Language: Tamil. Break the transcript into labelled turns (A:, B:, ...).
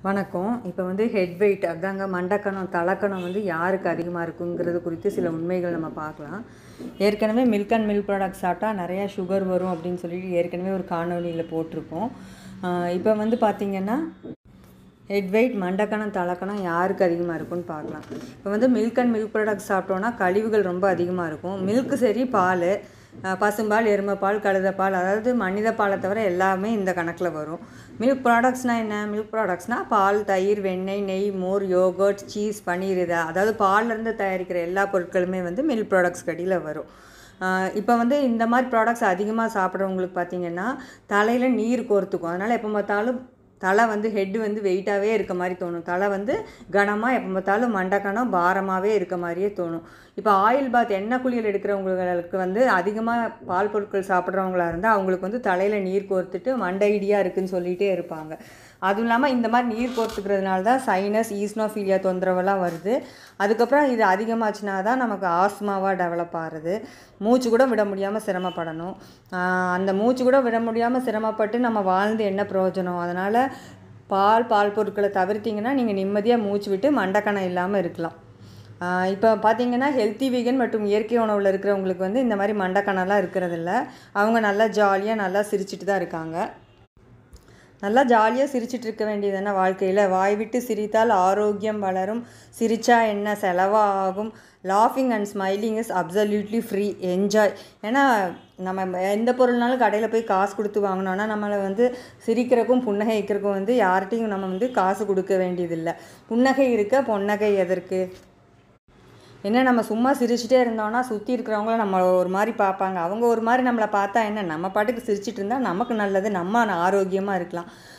A: வணக்கம் இப்போ வந்து ஹெட் வெயிட் அதாங்க மண்டக்கணம் தலக்கணம் வந்து யாருக்கு அதிகமாக இருக்குங்கிறது குறித்து சில உண்மைகள் நம்ம பார்க்கலாம் ஏற்கனவே மில்க் அண்ட் மில்க் ப்ராடக்ட்ஸ் சாப்பிட்டா நிறையா சுகர் வரும் அப்படின்னு சொல்லிட்டு ஏற்கனவே ஒரு காணொலியில் போட்டிருக்கோம் ஆஹ் இப்போ வந்து பார்த்திங்கன்னா ஹெட் வெயிட் மண்டக்கணம் தலக்கணம் யாருக்கு அதிகமாக இருக்கும்னு பார்க்கலாம் இப்போ வந்து மில்க் அண்ட் மில்க் ப்ராடக்ட்ஸ் சாப்பிட்டோன்னா கழிவுகள் ரொம்ப அதிகமாக இருக்கும் மில்க்கு சரி பால் அஹ் பசும்பால் எருமைப்பால் கழுதைப்பால் அதாவது மனித பாலை தவிர எல்லாமே இந்த கணக்கில் வரும் மில்க் ப்ராடக்ட்ஸ்னால் என்ன மில்க் ப்ராடக்ட்ஸ்னால் பால் தயிர் வெண்ணெய் நெய் மோர் யோகர்ட் சீஸ் பன்னீர் இது அதாவது பால்லேருந்து தயாரிக்கிற எல்லா பொருட்களுமே வந்து மில்க் ப்ராடக்ட்ஸ் கடியில் வரும் இப்போ வந்து இந்த மாதிரி ப்ராடக்ட்ஸ் அதிகமாக சாப்பிட்றவங்களுக்கு பார்த்தீங்கன்னா தலையில் நீர் கோர்த்துக்கும் அதனால் எப்போ பார்த்தாலும் தலை வந்து ஹெட்டு வந்து வெயிட்டாகவே இருக்க மாதிரி தோணும் தலை வந்து கனமாக எப்போ பார்த்தாலும் மண்டக்கணம் பாரமாகவே இருக்க மாதிரியே தோணும் இப்போ ஆயில் பாத் எண்ணெய் குளியல் எடுக்கிறவங்களுக்கு வந்து அதிகமாக பால் பொருட்கள் சாப்பிட்றவங்களா இருந்தால் அவங்களுக்கு வந்து தலையில் நீர் கோர்த்துட்டு மண்டை இடியாக இருக்குன்னு சொல்லிகிட்டே இருப்பாங்க அதுவும் இல்லாமல் இந்த மாதிரி நீர் கோர்த்துக்கிறதுனால தான் சைனஸ் ஈஸ்னோஃபீலியா தொந்தரவெல்லாம் வருது அதுக்கப்புறம் இது அதிகமாச்சுனா தான் நமக்கு ஆஸ்மாவாக டெவலப் ஆகுது மூச்சு கூட விட முடியாமல் சிரமப்படணும் ஆஹ் அந்த மூச்சு கூட விட முடியாமல் சிரமப்பட்டு நம்ம வாழ்ந்து என்ன பிரயோஜனம் அதனால் பால் பால் பொருட்களை தவிர்த்திங்கன்னா நீங்கள் நிம்மதியாக மூச்சு விட்டு மண்டக்கணம் இல்லாமல் இருக்கலாம் ஆஹ் இப்போ பார்த்தீங்கன்னா ஹெல்த்தி வீகன் மற்றும் இயற்கை உணவில் இருக்கிறவங்களுக்கு வந்து இந்த மாதிரி மண்டக்கணம்லாம் இருக்கிறதில்ல அவங்க நல்லா ஜாலியாக நல்லா சிரிச்சிட்டு தான் இருக்காங்க நல்லா ஜாலியாக சிரிச்சிட்டு இருக்க வேண்டியது என்ன வாழ்க்கையில் வாய் விட்டு சிரித்தால் ஆரோக்கியம் வளரும் சிரிச்சா என்ன செலவாகும் லாஃபிங் and smiling is absolutely free enjoy ஏன்னா நம்ம எந்த பொருள்னாலும் கடையில் போய் காசு கொடுத்து வாங்கினோன்னா நம்மளை வந்து சிரிக்கிறக்கும் புன்னகை வைக்கிறக்கும் வந்து யார்கிட்டையும் நம்ம வந்து காசு கொடுக்க வேண்டியதில்லை புன்னகை இருக்க பொன்னகை எதற்கு என்ன நம்ம சும்மா சிரிச்சிட்டே இருந்தோம்னா சுற்றி இருக்கிறவங்கள நம்ம ஒரு மாதிரி பார்ப்பாங்க அவங்க ஒரு மாதிரி நம்மளை பார்த்தா என்ன நம்ம பாட்டுக்கு சிரிச்சிட்டு இருந்தால் நமக்கு நல்லது நம்ம ஆரோக்கியமாக இருக்கலாம்